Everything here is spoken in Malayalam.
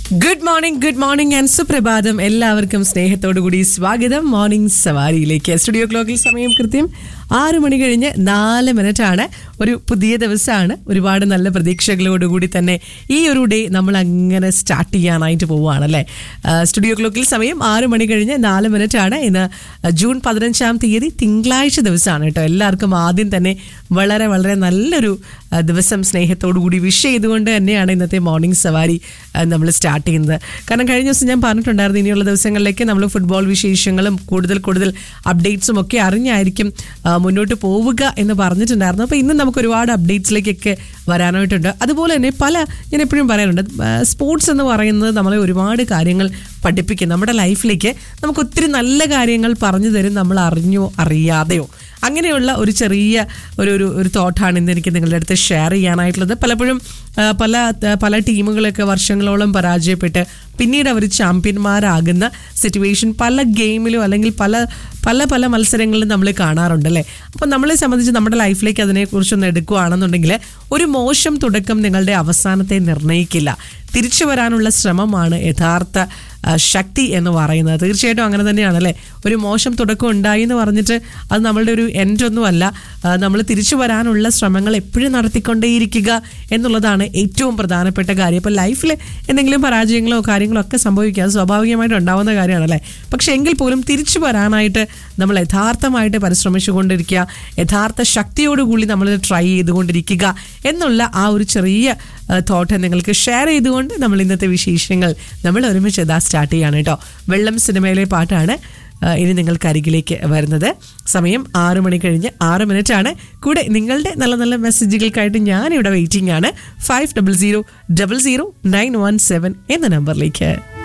good morning good morning and സുപ്രഭാതം എല്ലാവർക്കും സ്നേഹത്തോടു കൂടി സ്വാഗതം മോർണിംഗ് സവാരിയിലേക്ക് സ്റ്റുഡിയോ ക്ലോക്കിൽ സമയം കൃത്യം ആറ് മണി കഴിഞ്ഞ് നാല് മിനിറ്റ് ആണ് ഒരു പുതിയ ദിവസമാണ് ഒരുപാട് നല്ല പ്രതീക്ഷകളോടുകൂടി തന്നെ ഈ ഒരു ഡേ നമ്മൾ അങ്ങനെ സ്റ്റാർട്ട് ചെയ്യാനായിട്ട് പോവുകയാണല്ലേ ആ, സ്റ്റുഡിയോ ക്ലോക്കിൽ സമയം ആറ് മണി കഴിഞ്ഞ് നാല് മിനിറ്റ് ആണ് ഇന്ന് ജൂൺ പതിനഞ്ചാം തീയതി തിങ്കളാഴ്ച ദിവസമാണ് കേട്ടോ എല്ലാവർക്കും ആദ്യം തന്നെ വളരെ വളരെ നല്ലൊരു ആ, ദിവസം സ്നേഹത്തോടു കൂടി വിഷ് ചെയ്തുകൊണ്ട് തന്നെയാണ് ഇന്നത്തെ മോർണിംഗ് സവാരി നമ്മൾ സ്റ്റാർട്ട് ചെയ്യുന്നത് കാരണം കഴിഞ്ഞ ദിവസം ഞാൻ പറഞ്ഞിട്ടുണ്ടായിരുന്നു ഇനിയുള്ള ദിവസങ്ങളിലേക്ക് നമ്മൾ ഫുട്ബോൾ വിശേഷങ്ങളും കൂടുതൽ കൂടുതൽ അപ്ഡേറ്റ്സും ഒക്കെ അറിഞ്ഞായിരിക്കും ആ, മുന്നോട്ട് പോവുക എന്ന് പറഞ്ഞിട്ടുണ്ടായിരുന്നു അപ്പോൾ ഇന്ന് നമുക്ക് ഒരുപാട് അപ്ഡേറ്റ്സിലേക്കൊക്കെ വരാനായിട്ടുണ്ട് അതുപോലെ തന്നെ പല ഞാൻ എപ്പോഴും പറയാറുണ്ട് സ്പോർട്സ് എന്ന് പറയുന്നത് നമ്മളെ ഒരുപാട് കാര്യങ്ങൾ പഠിപ്പിക്കും നമ്മുടെ ലൈഫിലേക്ക് നമുക്ക് ഒത്തിരി നല്ല കാര്യങ്ങൾ പറഞ്ഞു തരും നമ്മൾ അറിഞ്ഞോ അറിയാതെയോ അങ്ങനെയുള്ള ഒരു ചെറിയ ഒരു ഒരു ഒരു തോട്ടാണ് ഇന്ന് എനിക്ക് നിങ്ങളുടെ അടുത്ത് ഷെയർ ചെയ്യാനായിട്ടുള്ളത് പലപ്പോഴും ആ, പല പല ടീമുകളൊക്കെ വർഷങ്ങളോളം പരാജയപ്പെട്ട് പിന്നീട് അവർ ചാമ്പ്യന്മാരാകുന്ന സിറ്റുവേഷൻ പല ഗെയിമിലും അല്ലെങ്കിൽ പല പല പല മത്സരങ്ങളിലും നമ്മൾ കാണാറുണ്ട് അല്ലേ അപ്പോൾ നമ്മളെ സംബന്ധിച്ച് നമ്മുടെ ലൈഫിലേക്ക് അതിനെക്കുറിച്ചൊന്ന് എടുക്കുകയാണെന്നുണ്ടെങ്കിൽ ഒരു മോശം തുടക്കം നിങ്ങളുടെ അവസാനത്തെ നിർണ്ണയിക്കില്ല തിരിച്ചു വരാനുള്ള ശ്രമമാണ് യഥാർത്ഥ ആ, ശക്തി എന്ന് പറയുന്നത് തീർച്ചയായിട്ടും അങ്ങനെ തന്നെയാണല്ലേ ഒരു മോശം തുടക്കം ഉണ്ടായി എന്ന് പറഞ്ഞിട്ട് അത് നമ്മളുടെ ഒരു എൻഡ് ഒന്നുമല്ല നമ്മൾ തിരിച്ചു വരാനുള്ള ശ്രമങ്ങൾ എപ്പോഴും നടത്തിക്കൊണ്ടേയിരിക്കുക എന്നുള്ളതാണ് ഏറ്റവും പ്രധാനപ്പെട്ട കാര്യം ഇപ്പോൾ ലൈഫിൽ എന്തെങ്കിലും പരാജയങ്ങളോ കാര്യങ്ങളോ ഒക്കെ സംഭവിക്കുക അത് സ്വാഭാവികമായിട്ട് ഉണ്ടാവുന്ന കാര്യമാണല്ലേ പക്ഷെ എങ്കിൽ പോലും തിരിച്ചു വരാനായിട്ട് നമ്മൾ യഥാർത്ഥമായിട്ട് പരിശ്രമിച്ചുകൊണ്ടിരിക്കുക യഥാർത്ഥ ശക്തിയോടുകൂടി നമ്മൾ ട്രൈ ചെയ്തുകൊണ്ടിരിക്കുക എന്നുള്ള ആ ഒരു ചെറിയ തോട്ട് നിങ്ങൾക്ക് ഷെയർ ചെയ്തുകൊണ്ട് നമ്മൾ ഇന്നത്തെ വിശേഷങ്ങൾ നമ്മൾ ഒരുമിച്ച് ഇതാ സ്റ്റാർട്ട് ചെയ്യാണ് കേട്ടോ വെള്ളം സിനിമയിലെ പാട്ടാണ് ആ, ഇനി നിങ്ങൾക്ക് അരികിലേക്ക് വരുന്നത് സമയം ആറു മണി കഴിഞ്ഞ് ആറ് മിനിറ്റ് ആണ് കൂടെ നിങ്ങളുടെ നല്ല നല്ല മെസ്സേജുകൾക്കായിട്ട് ഞാൻ ഇവിടെ വെയിറ്റിംഗ് ആണ് five double zero double zero nine one seven എന്ന നമ്പറിലേക്ക്